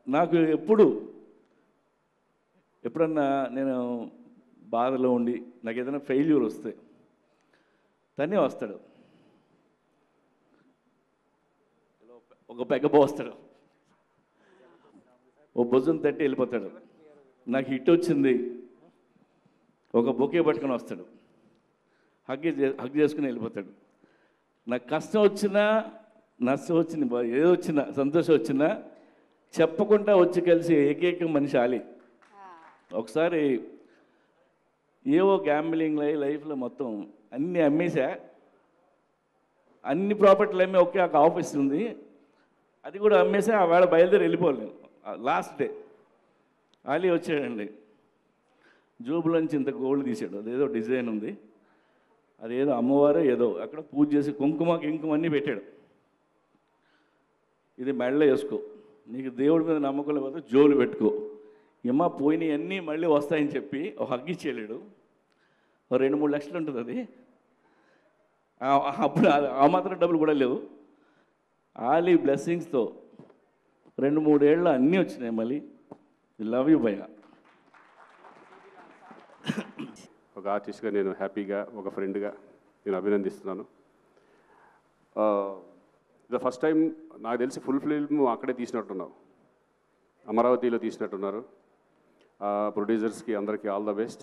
నాకు ఎప్పుడు ఎప్పుడన్నా నేను బాధలో ఉండి నాకు ఏదైనా ఫెయిల్యూర్ వస్తే తనే వస్తాడు ఒక పెగ్గ వస్తాడు ఓ భుజం తట్టి వెళ్ళిపోతాడు నాకు హిట్ వచ్చింది ఒక బొకే పట్టుకొని వస్తాడు హగ్ చే- హగ్ చేసుకుని వెళ్ళిపోతాడు నాకు కష్టం వచ్చినా నష్టం వచ్చింది బా- ఏదో వచ్చినా సంతోషం వచ్చినా చెప్పకుండా వచ్చి కలిసి ఏకైక మనిషి ఆలి ఒకసారి ఏవో గ్యాంబ్లింగ్ లై లైఫ్లో మొత్తం అన్నీ అమ్మేశా అన్ని ప్రాపర్టీలు అమ్మి ఒకే ఒక ఆఫీస్ ఉంది అది కూడా అమ్మేసా ఆ వేళ బయలుదేరి వెళ్ళిపోలేను లాస్ట్ డే ఆలీ వచ్చాడండి జోబులోంచి ఇంత గోల్డ్ తీసాడు అదేదో డిజైన్ ఉంది అదేదో అమ్మవారు ఏదో అక్కడ పూజ చేసి కుంకుమ కింకుమ అన్నీ పెట్టాడు ఇది మెడలో వేసుకో నీకు దేవుడి మీద నమ్మకం లేకపోతే జోలు పెట్టుకో ఏమా పోయినవి అన్నీ మళ్ళీ వస్తాయని చెప్పి ఒక హగ్గిచ్చేయలేడు ఓ రెండు మూడు లక్షలు ఉంటుంది అది ఆ- అప్పుడు ఆ- ఆ మాత్రం డబ్బులు కూడా లేవు ఆలీ బ్లెస్సింగ్స్తో రెండు మూడేళ్ళు అన్నీ వచ్చినాయి మళ్ళీ లవ్ యూ భయ్యా ఒక ఆర్టిస్ట్గా నేను హ్యాపీగా ఒక ఫ్రెండ్గా నేను అభినందిస్తున్నాను ద ఫస్ట్ టైం నాకు తెలిసి ఫుల్ ఫిల్మ్ అక్కడే తీసినట్టున్నావు అమరావతిలో తీసినట్టున్నారు ప్రొడ్యూసర్స్కి అందరికీ ఆల్ ద బెస్ట్